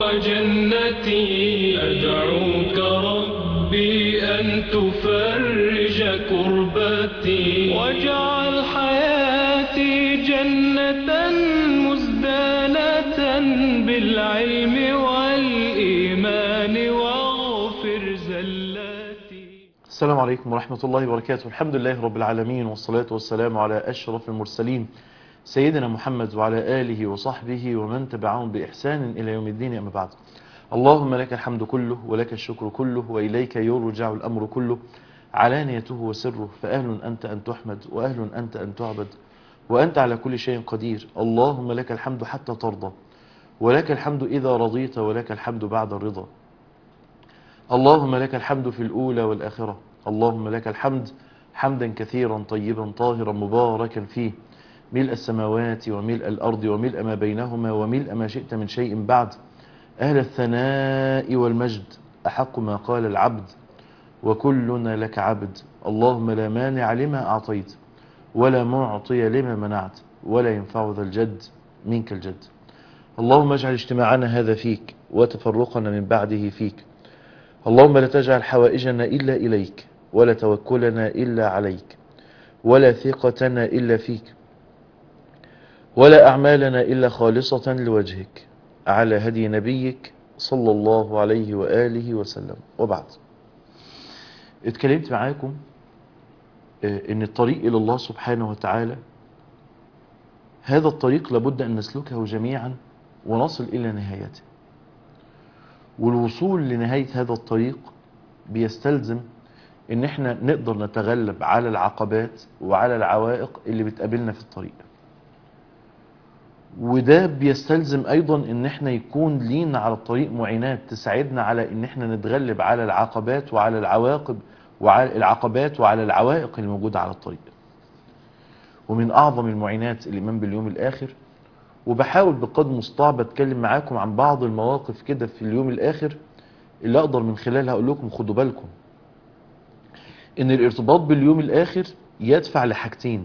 وجنتي أدعوك ربي أن تفرج كربتي واجعل حياتي جنة مزدانة بالعلم والإيمان واغفر زلاتي السلام عليكم ورحمة الله وبركاته الحمد لله رب العالمين والصلاة والسلام على أشرف المرسلين سيدنا محمد وعلى آله وصحبه ومن تبعهم بإحسان إلى يوم الدين أما بعد اللهم لك الحمد كله ولك الشكر كله وإليك يرجع الأمر كله علانيته وسره فأهل أنت أن تحمد وأهل أنت أن تعبد وأنت على كل شيء قدير اللهم لك الحمد حتى ترضى ولك الحمد إذا رضيت ولك الحمد بعد الرضا اللهم لك الحمد في الأولى والآخرة اللهم لك الحمد حمدا كثيرا طيبا طاهرا مباركا فيه ملء السماوات وملء الأرض وملء ما بينهما وملء ما شئت من شيء بعد أهل الثناء والمجد أحق ما قال العبد وكلنا لك عبد اللهم لا مانع لما أعطيت ولا معطي لما منعت ولا ينفع ذا الجد منك الجد اللهم اجعل اجتماعنا هذا فيك وتفرقنا من بعده فيك اللهم لا تجعل حوائجنا إلا إليك ولا توكلنا إلا عليك ولا ثقتنا إلا فيك ولا أعمالنا إلا خالصة لوجهك على هدي نبيك صلى الله عليه وآله وسلم وبعد اتكلمت معاكم ان الطريق إلى الله سبحانه وتعالى هذا الطريق لابد أن نسلكه جميعا ونصل إلى نهايته والوصول لنهاية هذا الطريق بيستلزم ان احنا نقدر نتغلب على العقبات وعلى العوائق اللي بتقابلنا في الطريق وده بيستلزم ايضا ان احنا يكون لينا على الطريق معينات تساعدنا على ان احنا نتغلب على العقبات وعلى العواقب وعلى العقبات وعلى العوائق الموجودة على الطريق ومن اعظم المعينات الايمان باليوم الاخر وبحاول بقدر المستطاع بتكلم معاكم عن بعض المواقف كده في اليوم الاخر اللي اقدر من خلالها اقول لكم خدوا بالكم ان الارتباط باليوم الاخر يدفع لحاجتين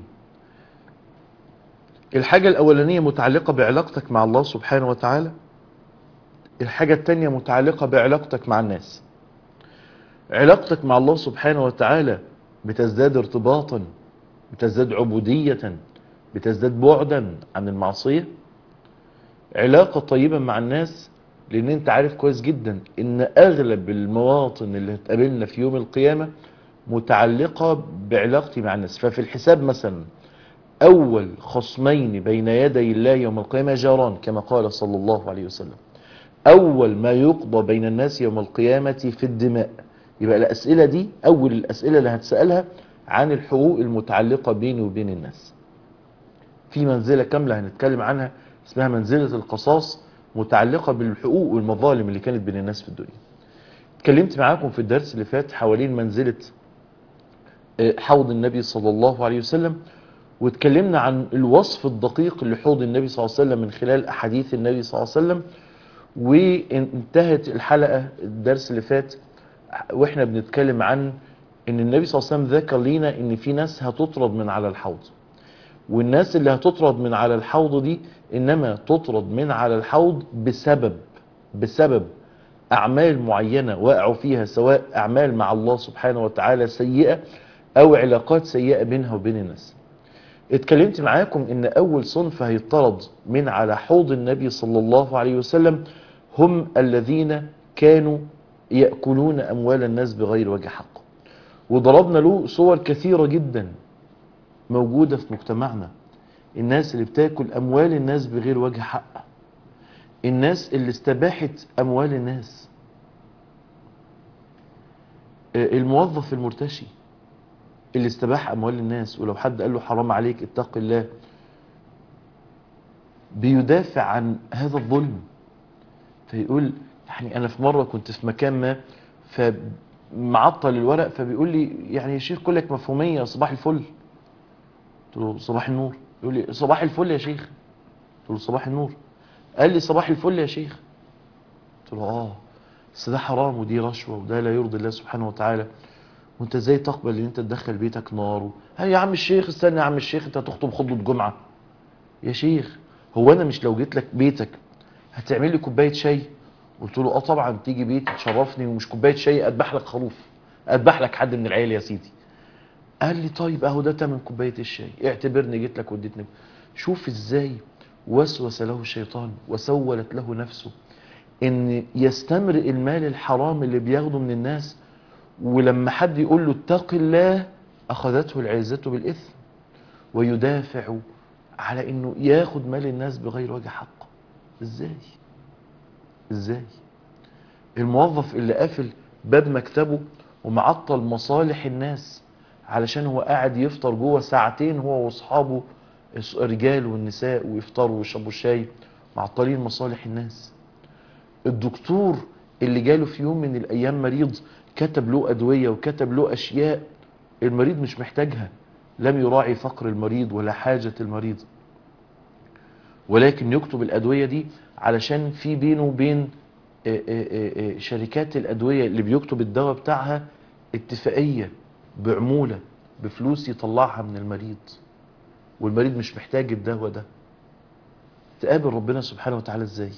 الحاجة الاولانية متعلقة بعلاقتك مع الله سبحانه وتعالى الحاجة التانية متعلقة بعلاقتك مع الناس علاقتك مع الله سبحانه وتعالى بتزداد ارتباطا بتزداد عبودية بتزداد بعدا عن المعصية علاقة طيبة مع الناس لان انت عارف كويس جدا ان اغلب المواطن اللي هتقابلنا في يوم القيامة متعلقة بعلاقتي مع الناس ففي الحساب مثلا اول خصمين بين يدي الله يوم القيامة جاران كما قال صلى الله عليه وسلم اول ما يقضى بين الناس يوم القيامة في الدماء يبقى الاسئلة دي اول الاسئلة اللي هتسألها عن الحقوق المتعلقة بيني وبين الناس في منزلة كاملة هنتكلم عنها اسمها منزلة القصاص متعلقة بالحقوق والمظالم اللي كانت بين الناس في الدنيا اتكلمت معاكم في الدرس اللي فات حوالين منزلة حوض النبي صلى الله عليه وسلم واتكلمنا عن الوصف الدقيق لحوض النبي صلى الله عليه وسلم من خلال أحاديث النبي صلى الله عليه وسلم وانتهت الحلقة الدرس اللي فات واحنا بنتكلم عن ان النبي صلى الله عليه وسلم ذكر لينا ان في ناس هتطرد من على الحوض والناس اللي هتطرد من على الحوض دي انما تطرد من على الحوض بسبب بسبب اعمال معينة وقعوا فيها سواء اعمال مع الله سبحانه وتعالى سيئة او علاقات سيئة بينها وبين الناس اتكلمت معاكم ان اول صنف هيطرد من على حوض النبي صلى الله عليه وسلم هم الذين كانوا يأكلون اموال الناس بغير وجه حق وضربنا له صور كثيرة جدا موجودة في مجتمعنا الناس اللي بتاكل اموال الناس بغير وجه حق الناس اللي استباحت اموال الناس الموظف المرتشي اللي استباح اموال الناس ولو حد قال له حرام عليك اتق الله بيدافع عن هذا الظلم فيقول يعني انا في مرة كنت في مكان ما فمعطل الورق فبيقول لي يعني يا شيخ كلك مفهومية صباح الفل قلت له صباح النور يقول لي صباح الفل يا شيخ قلت له صباح النور قال لي صباح الفل يا شيخ قلت له اه بس ده حرام ودي رشوة وده لا يرضي الله سبحانه وتعالى وانت ازاي تقبل ان انت تدخل بيتك نار ها يا عم الشيخ استنى يا عم الشيخ انت هتخطب خطبة جمعة يا شيخ هو انا مش لو جيت لك بيتك هتعمل لي كوبايه شاي قلت له اه طبعا تيجي بيتي تشرفني ومش كوبايه شاي اذبح لك خروف اذبح لك حد من العيله يا سيدي قال لي طيب اهو ده تمن كوبايه الشاي اعتبرني جيت لك وديتني شوف ازاي وسوس له الشيطان وسولت له نفسه ان يستمرئ المال الحرام اللي بياخده من الناس ولما حد يقول له اتق الله اخذته العزه بالاثم ويدافع على انه ياخد مال الناس بغير وجه حق ازاي ازاي الموظف اللي قافل باب مكتبه ومعطل مصالح الناس علشان هو قاعد يفطر جوه ساعتين هو واصحابه الرجال والنساء ويفطروا ويشربوا شاي معطلين مصالح الناس الدكتور اللي جاله في يوم من الايام مريض كتب له ادويه وكتب له اشياء المريض مش محتاجها لم يراعي فقر المريض ولا حاجه المريض ولكن يكتب الادويه دي علشان في بينه وبين آه، آه، آه، شركات الادويه اللي بيكتب الدواء بتاعها اتفاقيه بعموله بفلوس يطلعها من المريض والمريض مش محتاج الدواء ده تقابل ربنا سبحانه وتعالى ازاي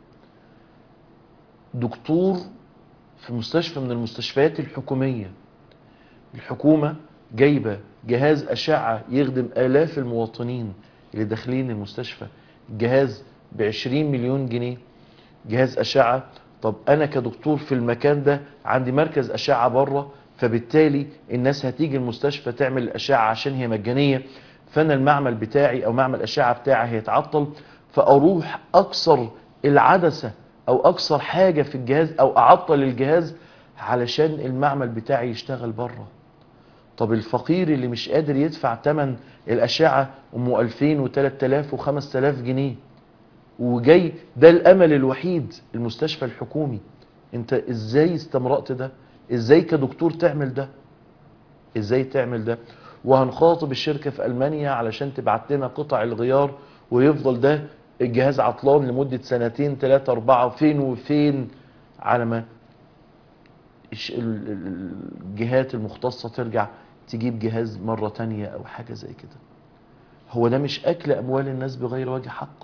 دكتور في مستشفى من المستشفيات الحكومية الحكومة جايبة جهاز أشعة يخدم آلاف المواطنين اللي داخلين المستشفى جهاز بعشرين مليون جنيه جهاز أشعة طب أنا كدكتور في المكان ده عندي مركز أشعة بره فبالتالي الناس هتيجي المستشفى تعمل الأشعة عشان هي مجانية فأنا المعمل بتاعي أو معمل الأشعة بتاعي هيتعطل فأروح أكسر العدسة أو أكسر حاجة في الجهاز أو أعطل الجهاز علشان المعمل بتاعي يشتغل بره طب الفقير اللي مش قادر يدفع تمن الأشعة أم 2000 و3000 و5000 جنيه وجاي ده الأمل الوحيد المستشفى الحكومي انت ازاي استمرأت ده ازاي كدكتور تعمل ده ازاي تعمل ده وهنخاطب الشركة في ألمانيا علشان تبعت لنا قطع الغيار ويفضل ده الجهاز عطلان لمدة سنتين ثلاثة أربعة فين وفين على ما الش- ال- ال- الجهات المختصة ترجع تجيب جهاز مرة تانية أو حاجة زي كده هو ده مش أكل أموال الناس بغير وجه حق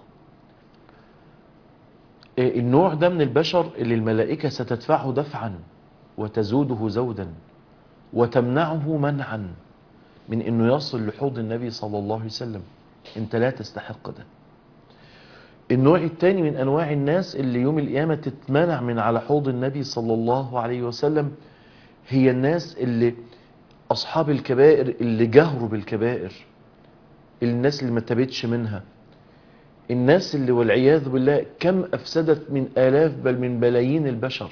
إيه النوع ده من البشر اللي الملائكة ستدفعه دفعا وتزوده زودا وتمنعه منعا من انه يصل لحوض النبي صلى الله عليه وسلم انت لا تستحق ده النوع الثاني من انواع الناس اللي يوم القيامة تتمنع من على حوض النبي صلى الله عليه وسلم هي الناس اللي اصحاب الكبائر اللي جهروا بالكبائر الناس اللي ما تبتش منها الناس اللي والعياذ بالله كم افسدت من الاف بل من بلايين البشر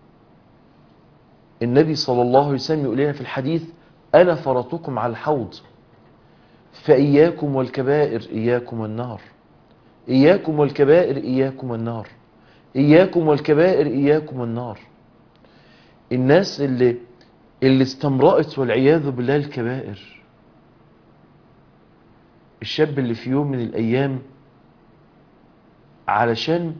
النبي صلى الله عليه وسلم يقول لنا في الحديث انا فرطكم على الحوض فاياكم والكبائر اياكم والنار إياكم والكبائر إياكم والنار إياكم والكبائر إياكم والنار الناس اللي اللي استمرأت والعياذ بالله الكبائر الشاب اللي في يوم من الأيام علشان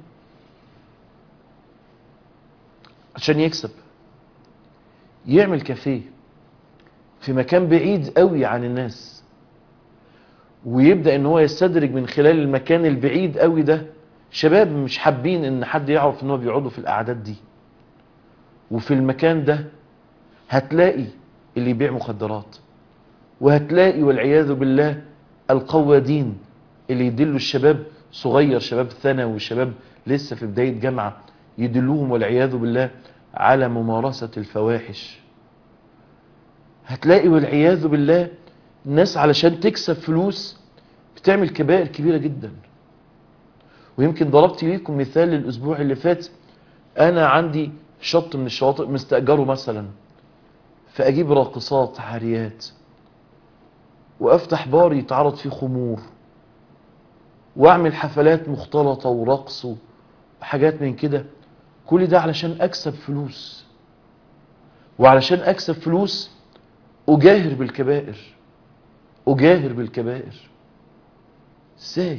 عشان يكسب يعمل كافيه في مكان بعيد قوي عن الناس ويبدأ ان هو يستدرج من خلال المكان البعيد قوي ده شباب مش حابين ان حد يعرف ان هو بيقعدوا في الاعداد دي وفي المكان ده هتلاقي اللي يبيع مخدرات وهتلاقي والعياذ بالله القوادين اللي يدلوا الشباب صغير شباب ثانوي وشباب لسه في بداية جامعة يدلوهم والعياذ بالله على ممارسة الفواحش هتلاقي والعياذ بالله الناس علشان تكسب فلوس بتعمل كبائر كبيرة جدا ويمكن ضربت ليكم مثال الاسبوع اللي فات انا عندي شط من الشواطئ مستأجره مثلا فاجيب راقصات عاريات وافتح بار يتعرض فيه خمور واعمل حفلات مختلطة ورقص وحاجات من كده كل ده علشان اكسب فلوس وعلشان اكسب فلوس اجاهر بالكبائر اجاهر بالكبائر ازاي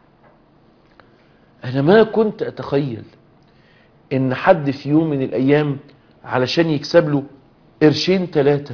انا ما كنت اتخيل ان حد في يوم من الايام علشان يكسب له قرشين ثلاثة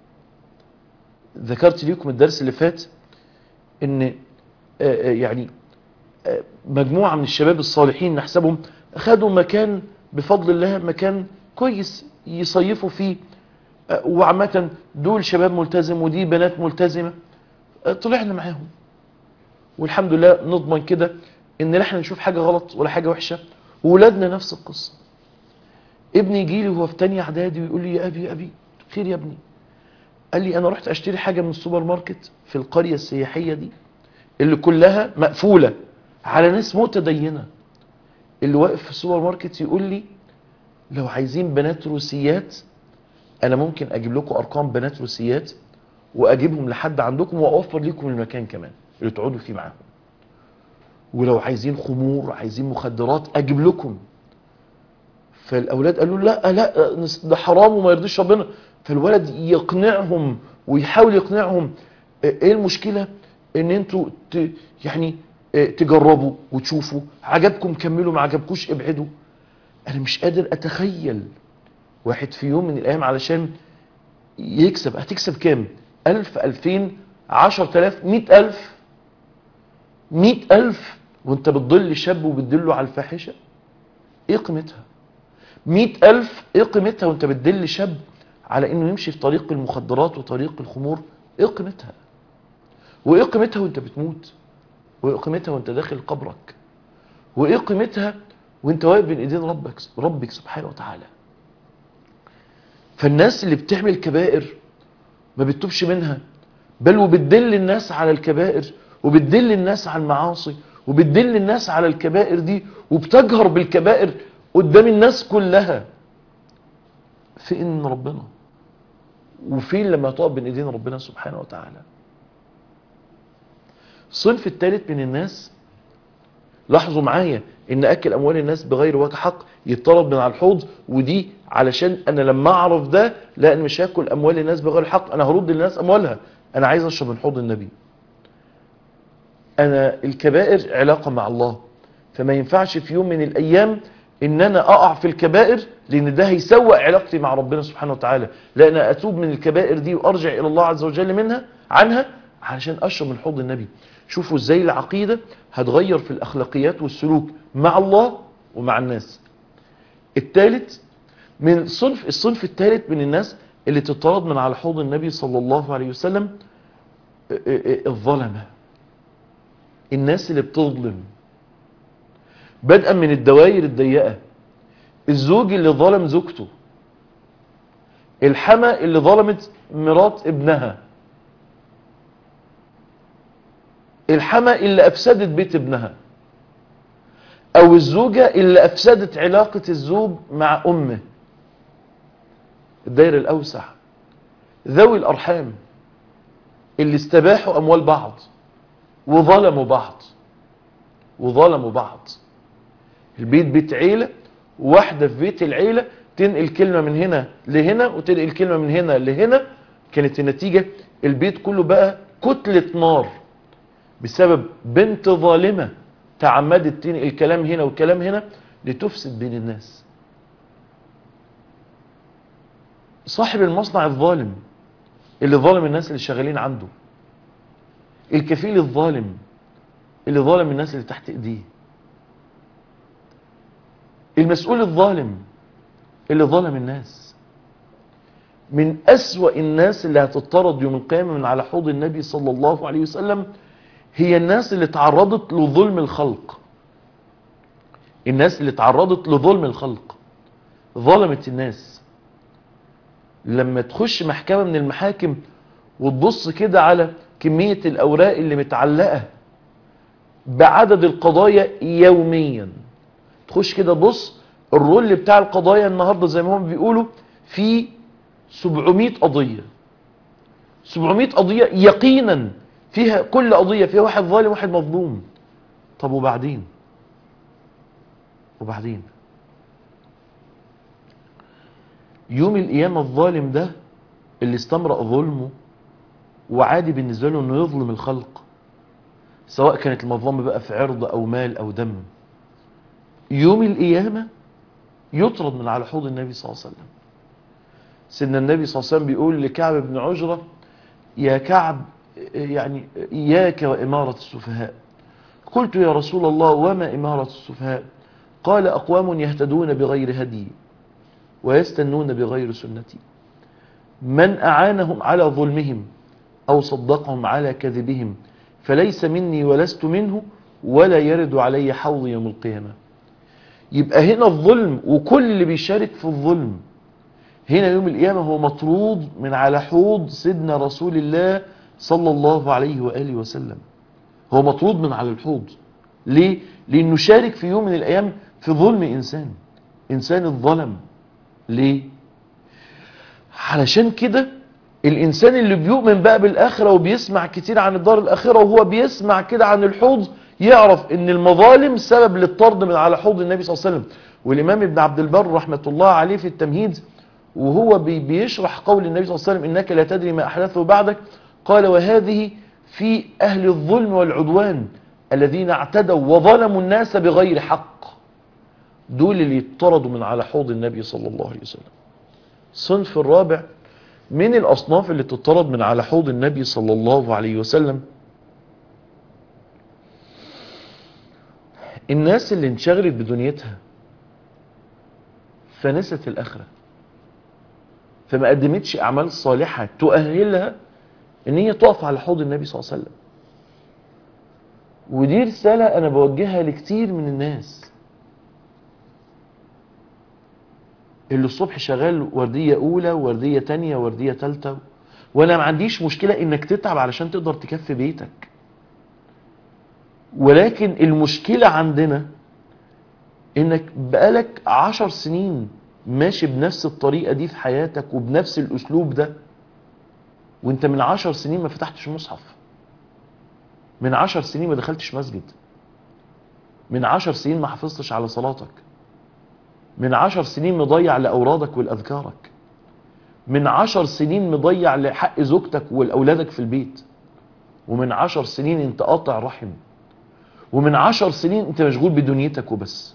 ذكرت ليكم الدرس اللي فات ان آه، آه، يعني آه، مجموعة من الشباب الصالحين نحسبهم اخدوا مكان بفضل الله مكان كويس يصيفوا فيه آه، وعامة دول شباب ملتزم ودي بنات ملتزمة آه، طلعنا معاهم والحمد لله نضمن كده ان لا احنا نشوف حاجة غلط ولا حاجة وحشة وولادنا نفس القصة ابني يجي لي وهو في تانية اعدادي ويقول لي يا ابي يا ابي خير يا ابني قال لي انا رحت اشتري حاجة من السوبر ماركت في القرية السياحية دي اللي كلها مقفولة على ناس متدينة اللي واقف في السوبر ماركت يقول لي لو عايزين بنات روسيات انا ممكن اجيب لكم ارقام بنات روسيات واجيبهم لحد عندكم واوفر لكم المكان كمان اللي تقعدوا فيه معاهم ولو عايزين خمور عايزين مخدرات اجيب لكم فالاولاد قالوا لا لا ده حرام وما يرضيش ربنا فالولد يقنعهم ويحاول يقنعهم ايه المشكله ان انتوا ت- يعني اه، تجربوا وتشوفوا عجبكم كملوا ما عجبكوش ابعدوا انا مش قادر اتخيل واحد في يوم من الايام علشان يكسب هتكسب كام الف الفين عشر تلاف مئة الف مئة الف وانت بتضل شاب وبتدله على الفاحشة ايه قيمتها مئة الف ايه قيمتها وانت بتدل شاب على انه يمشي في طريق المخدرات وطريق الخمور ايه قيمتها وايه قيمتها وانت بتموت وايه قيمتها وانت داخل قبرك وايه قيمتها وانت واقف بين ايدين ربك ربك سبحانه وتعالى فالناس اللي بتعمل كبائر ما بتتوبش منها بل وبتدل الناس على الكبائر وبتدل الناس على المعاصي وبتدل الناس على الكبائر دي وبتجهر بالكبائر قدام الناس كلها فين ربنا وفين لما تقف بين ايدين ربنا سبحانه وتعالى الصنف الثالث من الناس لاحظوا معايا ان اكل اموال الناس بغير وجه حق يطلب من على الحوض ودي علشان انا لما اعرف ده لا انا مش هاكل اموال الناس بغير حق انا هرد للناس اموالها انا عايز اشرب من حوض النبي انا الكبائر علاقة مع الله فما ينفعش في يوم من الايام ان انا اقع في الكبائر لان ده هيسوء علاقتي مع ربنا سبحانه وتعالى لا انا اتوب من الكبائر دي وارجع الى الله عز وجل منها عنها علشان اشرب من حوض النبي شوفوا ازاي العقيدة هتغير في الاخلاقيات والسلوك مع الله ومع الناس الثالث من صنف الصنف الثالث من الناس اللي تطرد من على حوض النبي صلى الله عليه وسلم اه اه اه الظلمة الناس اللي بتظلم بدءا من الدوائر الضيقة الزوج اللي ظلم زوجته الحما اللي ظلمت مرات ابنها الحما اللي افسدت بيت ابنها او الزوجة اللي افسدت علاقة الزوج مع امه الدائرة الاوسع ذوي الارحام اللي استباحوا اموال بعض وظلموا بعض وظلموا بعض البيت بيت عيلة واحدة في بيت العيلة تنقل كلمة من هنا لهنا وتنقل كلمة من هنا لهنا كانت النتيجة البيت كله بقى كتلة نار بسبب بنت ظالمة تعمدت تنقل كلام هنا وكلام هنا لتفسد بين الناس صاحب المصنع الظالم اللي ظالم الناس اللي شغالين عنده الكفيل الظالم اللي ظالم الناس اللي تحت ايديه المسؤول الظالم اللي ظلم الناس من أسوأ الناس اللي هتطرد يوم القيامة من على حوض النبي صلى الله عليه وسلم هي الناس اللي تعرضت لظلم الخلق الناس اللي تعرضت لظلم الخلق ظلمت الناس لما تخش محكمة من المحاكم وتبص كده على كمية الأوراق اللي متعلقة بعدد القضايا يوميا تخش كده بص الرول بتاع القضايا النهاردة زي ما هم بيقولوا في 700 قضية 700 قضية يقينا فيها كل قضية فيها واحد ظالم واحد مظلوم طب وبعدين وبعدين يوم القيامة الظالم ده اللي استمرأ ظلمه وعادي بالنسبة له انه يظلم الخلق سواء كانت المظلمة بقى في عرض او مال او دم يوم القيامة يطرد من على حوض النبي صلى الله عليه وسلم سيدنا النبي صلى الله عليه وسلم بيقول لكعب بن عجرة يا كعب يعني إياك وإمارة السفهاء قلت يا رسول الله وما إمارة السفهاء قال أقوام يهتدون بغير هدي ويستنون بغير سنتي من أعانهم على ظلمهم أو صدقهم على كذبهم فليس مني ولست منه ولا يرد علي حوض يوم القيامة يبقى هنا الظلم وكل اللي بيشارك في الظلم هنا يوم القيامة هو مطرود من على حوض سيدنا رسول الله صلى الله عليه وآله وسلم هو مطرود من على الحوض ليه؟ لأنه شارك في يوم من الأيام في ظلم إنسان إنسان الظلم ليه؟ علشان كده الإنسان اللي بيؤمن بقى بالآخرة وبيسمع كتير عن الدار الآخرة وهو بيسمع كده عن الحوض يعرف ان المظالم سبب للطرد من على حوض النبي صلى الله عليه وسلم والإمام ابن عبد البر رحمة الله عليه في التمهيد وهو بي بيشرح قول النبي صلى الله عليه وسلم إنك لا تدري ما أحدثه بعدك قال وهذه في أهل الظلم والعدوان الذين اعتدوا وظلموا الناس بغير حق دول اللي يطردوا من على حوض النبي صلى الله عليه وسلم الصنف الرابع من الأصناف اللي تطرد من على حوض النبي صلى الله عليه وسلم الناس اللي انشغلت بدنيتها فنست الآخرة فما قدمتش أعمال صالحة تؤهلها ان هي تقف على حوض النبي صلى الله عليه وسلم ودي رسالة أنا بوجهها لكتير من الناس اللي الصبح شغال وردية أولى وردية تانية وردية تالتة وأنا ما عنديش مشكلة إنك تتعب علشان تقدر تكفي بيتك ولكن المشكلة عندنا إنك بقالك عشر سنين ماشي بنفس الطريقة دي في حياتك وبنفس الأسلوب ده وانت من عشر سنين ما فتحتش مصحف من عشر سنين ما دخلتش مسجد من عشر سنين ما حافظتش على صلاتك من عشر سنين مضيع لأورادك والأذكارك من عشر سنين مضيع لحق زوجتك والأولادك في البيت ومن عشر سنين انت قاطع رحم ومن عشر سنين انت مشغول بدنيتك وبس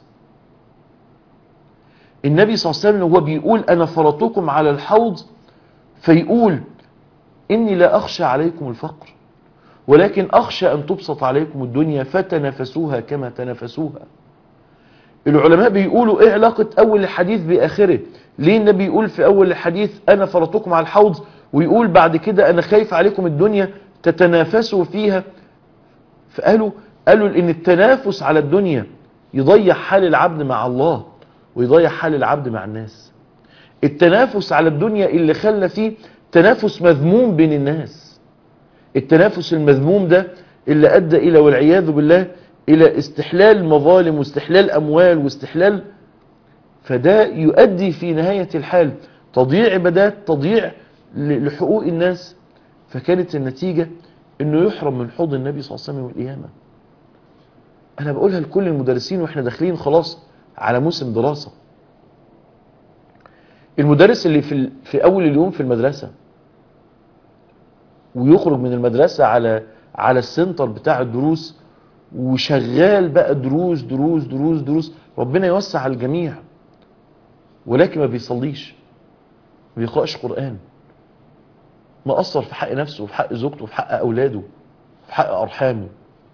النبي صلى الله عليه وسلم هو بيقول أنا فرطكم على الحوض فيقول إني لا أخشى عليكم الفقر ولكن أخشى أن تبسط عليكم الدنيا فتنافسوها كما تنافسوها العلماء بيقولوا إيه علاقة أول الحديث بآخره ليه النبي يقول في أول الحديث أنا فرطكم على الحوض ويقول بعد كده أنا خايف عليكم الدنيا تتنافسوا فيها فقالوا قالوا إن التنافس على الدنيا يضيع حال العبد مع الله ويضيع حال العبد مع الناس التنافس على الدنيا اللي خلى فيه تنافس مذموم بين الناس التنافس المذموم ده اللي أدى إلى والعياذ بالله إلى استحلال مظالم واستحلال أموال واستحلال فده يؤدي في نهاية الحال تضييع عبادات تضييع لحقوق الناس فكانت النتيجة انه يحرم من حوض النبي صلى الله عليه وسلم والقيامة انا بقولها لكل المدرسين واحنا داخلين خلاص على موسم دراسة المدرس اللي في, في اول اليوم في المدرسة ويخرج من المدرسة على على السنتر بتاع الدروس وشغال بقى دروس دروس دروس دروس ربنا يوسع على الجميع ولكن ما بيصليش ما بيقرأش قرآن مقصر في حق نفسه وفي حق زوجته وفي حق أولاده وفي حق أرحامه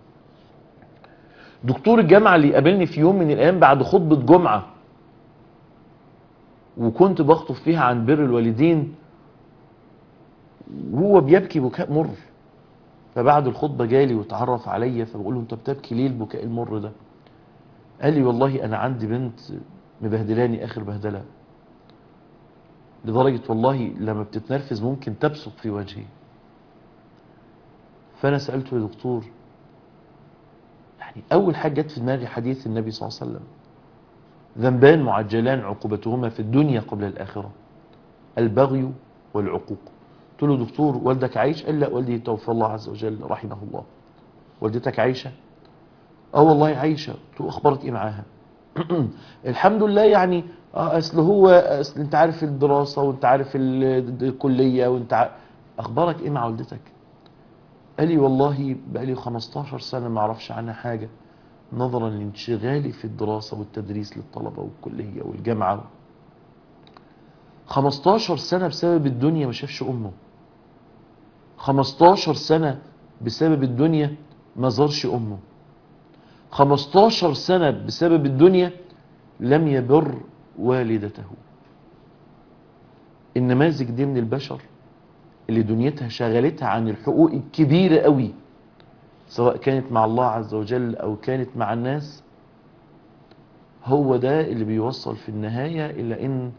دكتور الجامعة اللي قابلني في يوم من الأيام بعد خطبة جمعة وكنت بخطب فيها عن بر الوالدين وهو بيبكي بكاء مر فبعد الخطبة جالي وتعرف عليا فبقول له انت بتبكي ليه البكاء المر ده قال لي والله انا عندي بنت مبهدلاني اخر بهدلة لدرجة والله لما بتتنرفز ممكن تبصق في وجهي فانا سألته يا دكتور يعني اول حاجة جت في دماغي حديث النبي صلى الله عليه وسلم ذنبان معجلان عقوبتهما في الدنيا قبل الآخرة البغي والعقوق قلت له دكتور والدك عايش قال لا والدي توفى الله عز وجل رحمه الله والدتك عايشة اه والله عايشة قلت له اخبارك ايه معاها الحمد لله يعني اه اصل هو اصل انت عارف الدراسة وانت عارف الكلية وانت عارف اخبارك ايه مع والدتك قال لي والله بقالي 15 سنة ما اعرفش عنها حاجة نظرا لانشغالي في الدراسة والتدريس للطلبة والكلية والجامعة 15 سنة بسبب الدنيا ما شافش أمه 15 سنة بسبب الدنيا ما زارش أمه 15 سنة بسبب الدنيا لم يبر والدته النماذج دي من البشر اللي دنيتها شغلتها عن الحقوق الكبيرة قوي سواء كانت مع الله عز وجل او كانت مع الناس هو ده اللي بيوصل في النهاية الى ان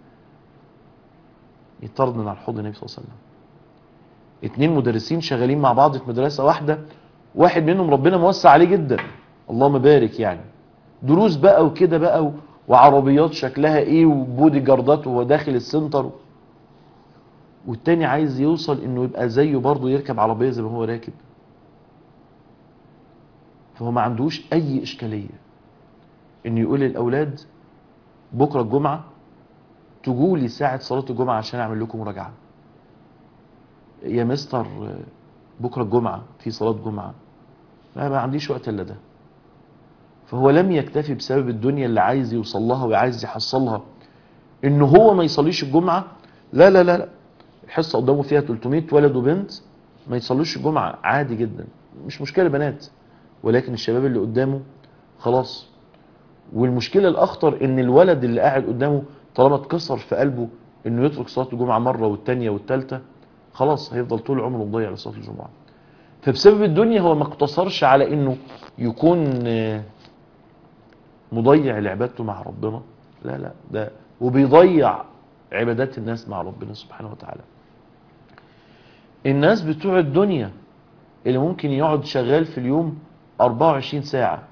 يطرد من على حوض النبي صلى الله عليه وسلم اتنين مدرسين شغالين مع بعض في مدرسة واحدة واحد منهم ربنا موسع عليه جدا اللهم بارك يعني دروس بقى وكده بقى و- وعربيات شكلها ايه وبودي جاردات وهو داخل السنتر والتاني عايز يوصل انه يبقى زيه برضه يركب عربية زي ما هو راكب فهو ما عندوش اي اشكالية انه يقول للاولاد بكرة الجمعة تجوا لي ساعة صلاة الجمعة عشان اعمل لكم مراجعة يا مستر بكرة الجمعة في صلاة جمعة ما, ما عنديش وقت الا ده فهو لم يكتفي بسبب الدنيا اللي عايز يوصل لها وعايز يحصلها ان هو ما يصليش الجمعة لا لا لا لا الحصة قدامه فيها 300 ولد وبنت ما يصلوش الجمعة عادي جدا مش مشكلة بنات ولكن الشباب اللي قدامه خلاص والمشكلة الأخطر إن الولد اللي قاعد قدامه طالما اتكسر في قلبه إنه يترك صلاة الجمعة مرة والتانية والتالتة خلاص هيفضل طول عمره مضيع لصلاة الجمعة فبسبب الدنيا هو ما اقتصرش على إنه يكون آه، مضيع لعبادته مع ربنا لا لا ده وبيضيع عبادات الناس مع ربنا سبحانه وتعالى الناس بتوع الدنيا اللي ممكن يقعد شغال في اليوم 24 ساعة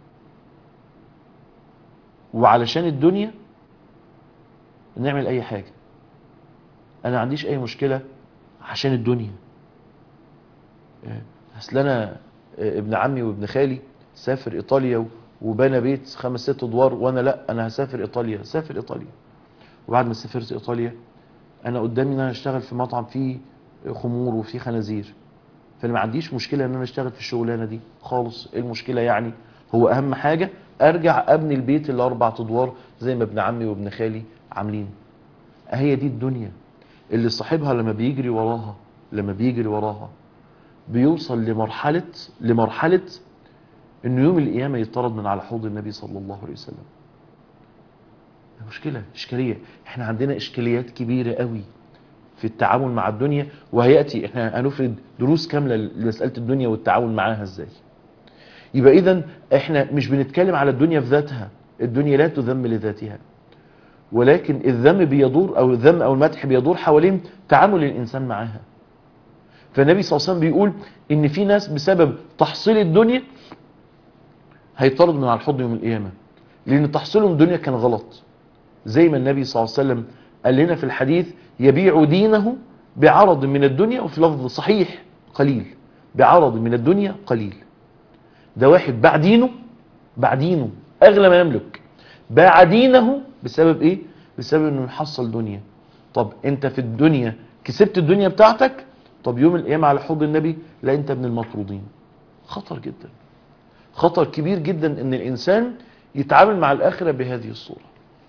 وعلشان الدنيا نعمل اي حاجة انا ما عنديش اي مشكلة عشان الدنيا آه، اصل انا آه، ابن عمي وابن خالي سافر ايطاليا و- وبنى بيت خمس ست ادوار وانا لا انا هسافر ايطاليا سافر ايطاليا وبعد ما سافرت ايطاليا انا قدامي ان انا اشتغل في مطعم فيه خمور وفيه خنازير فانا ما عنديش مشكله ان انا اشتغل في الشغلانه دي خالص ايه المشكله يعني هو اهم حاجه ارجع ابني البيت اللي اربع ادوار زي ما ابن عمي وابن خالي عاملين هي دي الدنيا اللي صاحبها لما بيجري وراها لما بيجري وراها بيوصل لمرحله لمرحله انه يوم القيامه يطرد من على حوض النبي صلى الله عليه وسلم مشكله اشكاليه احنا عندنا اشكاليات كبيره قوي في التعامل مع الدنيا وهياتي احنا هنفرد دروس كامله لمساله الدنيا والتعامل معاها ازاي يبقى اذا احنا مش بنتكلم على الدنيا في ذاتها الدنيا لا تذم لذاتها ولكن الذم بيدور او الذم او المدح بيدور حوالين تعامل الانسان معاها فالنبي صلى الله عليه وسلم بيقول ان في ناس بسبب تحصيل الدنيا هيطرد من على الحوض يوم القيامه لان تحصيلهم الدنيا كان غلط زي ما النبي صلى الله عليه وسلم قال لنا في الحديث يبيع دينه بعرض من الدنيا وفي لفظ صحيح قليل بعرض من الدنيا قليل ده واحد باع دينه باع دينه اغلى ما يملك باع دينه بسبب ايه بسبب انه يحصل دنيا طب انت في الدنيا كسبت الدنيا بتاعتك طب يوم القيامه على حوض النبي لا انت من المطرودين خطر جدا خطر كبير جدا ان الانسان يتعامل مع الاخره بهذه الصوره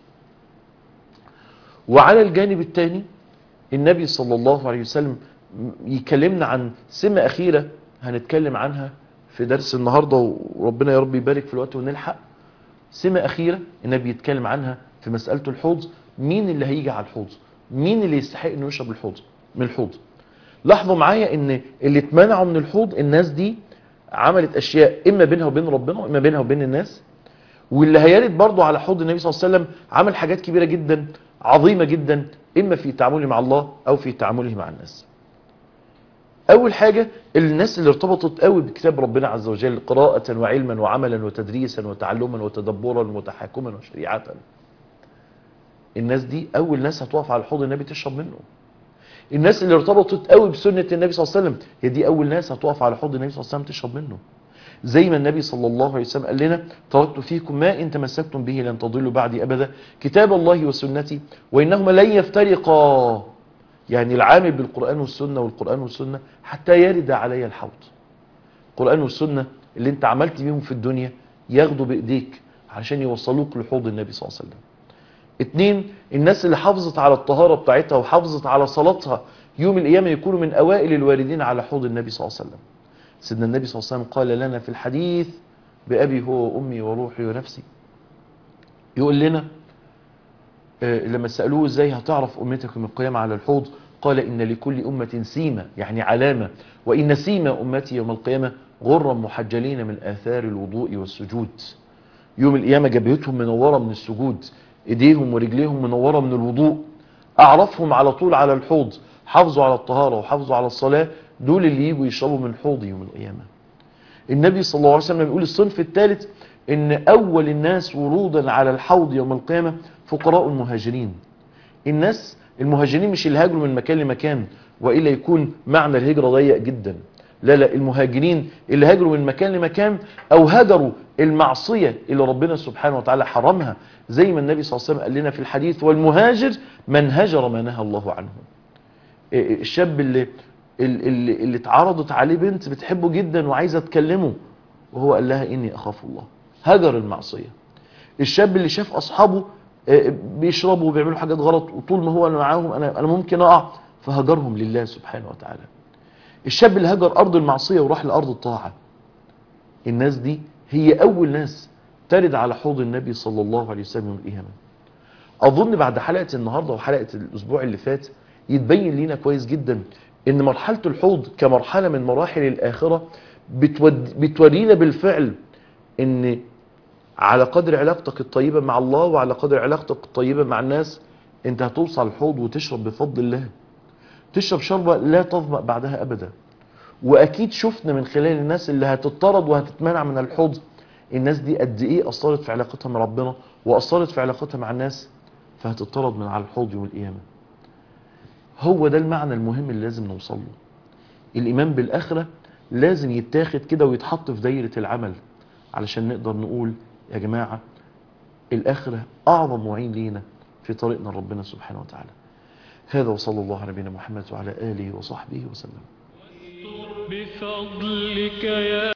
وعلى الجانب الثاني النبي صلى الله عليه وسلم يكلمنا عن سمة أخيرة هنتكلم عنها في درس النهاردة وربنا يا رب يبارك في الوقت ونلحق سمة أخيرة النبي يتكلم عنها في مسألة الحوض مين اللي هيجي على الحوض مين اللي يستحق انه يشرب الحوض من الحوض لاحظوا معايا ان اللي اتمنعوا من الحوض الناس دي عملت اشياء اما بينها وبين ربنا واما بينها وبين الناس واللي هيرد برضه على حوض النبي صلى الله عليه وسلم عمل حاجات كبيرة جدا عظيمة جدا إما في تعامله مع الله أو في تعامله مع الناس أول حاجة الناس اللي ارتبطت قوي بكتاب ربنا عز وجل قراءة وعلما وعملا وتدريسا وتعلما وتدبرا وتحاكما وشريعة الناس دي أول ناس هتقف على حوض النبي تشرب منه الناس اللي ارتبطت قوي بسنة النبي صلى الله عليه وسلم هي دي أول ناس هتقف على حوض النبي صلى الله عليه وسلم تشرب منه زي ما النبي صلى الله عليه وسلم قال لنا تركت فيكم ما إن تمسكتم به لن تضلوا بعدي أبدا كتاب الله وسنتي وإنهما لن يفترقا يعني العامل بالقرآن والسنة والقرآن والسنة حتى يرد علي الحوض القرآن والسنة اللي انت عملت بيهم في الدنيا ياخدوا بإيديك علشان يوصلوك لحوض النبي صلى الله عليه وسلم اتنين الناس اللي حافظت على الطهارة بتاعتها وحافظت على صلاتها يوم القيامة يكونوا من أوائل الواردين على حوض النبي صلى الله عليه وسلم سيدنا النبي صلى الله عليه وسلم قال لنا في الحديث بأبي هو وأمي وروحي ونفسي يقول لنا آه، لما سألوه ازاي هتعرف أمتك من القيامة على الحوض قال إن لكل أمة سيمة يعني علامة وإن سيمة أمتي يوم القيامة غرا محجلين من آثار الوضوء والسجود يوم القيامة جبهتهم منورة من السجود ايديهم ورجليهم منورة من الوضوء اعرفهم على طول على الحوض حافظوا على الطهارة وحافظوا على الصلاة دول اللي يجوا يشربوا من الحوض يوم القيامة النبي صلى الله عليه وسلم يقول الصنف الثالث ان اول الناس ورودا على الحوض يوم القيامة فقراء المهاجرين الناس المهاجرين مش اللي هاجروا من مكان لمكان وإلا يكون معنى الهجرة ضيق جدا لا لا المهاجرين اللي هاجروا من مكان لمكان او هاجروا المعصية اللي ربنا سبحانه وتعالى حرمها زي ما النبي صلى الله عليه وسلم قال لنا في الحديث والمهاجر من هجر ما نهى الله عنه الشاب اللي اللي, اللي اتعرضت عليه بنت بتحبه جدا وعايزه تكلمه وهو قال لها اني اخاف الله هجر المعصيه الشاب اللي شاف اصحابه آه، بيشربوا وبيعملوا حاجات غلط وطول ما هو انا معاهم انا انا ممكن اقع فهجرهم لله سبحانه وتعالى الشاب اللي هجر ارض المعصيه وراح لارض الطاعه الناس دي هي اول ناس ترد على حوض النبي صلى الله عليه وسلم يوم القيامه اظن بعد حلقه النهارده وحلقه الاسبوع اللي فات يتبين لينا كويس جدا ان مرحله الحوض كمرحله من مراحل الاخره بتود بتورينا بالفعل ان على قدر علاقتك الطيبه مع الله وعلى قدر علاقتك الطيبه مع الناس انت هتوصل الحوض وتشرب بفضل الله تشرب شربة لا تظمأ بعدها أبدا وأكيد شفنا من خلال الناس اللي هتطرد وهتتمنع من الحوض الناس دي قد إيه أثرت في علاقتها مع ربنا وأثرت في علاقتها مع الناس فهتطرد من على الحوض يوم القيامة هو ده المعنى المهم اللي لازم نوصل له الإيمان بالآخرة لازم يتاخد كده ويتحط في دايرة العمل علشان نقدر نقول يا جماعة الآخرة أعظم معين لينا في طريقنا لربنا سبحانه وتعالى هذا وصلى الله على نبينا محمد وعلى آله وصحبه وسلم بفضلك يا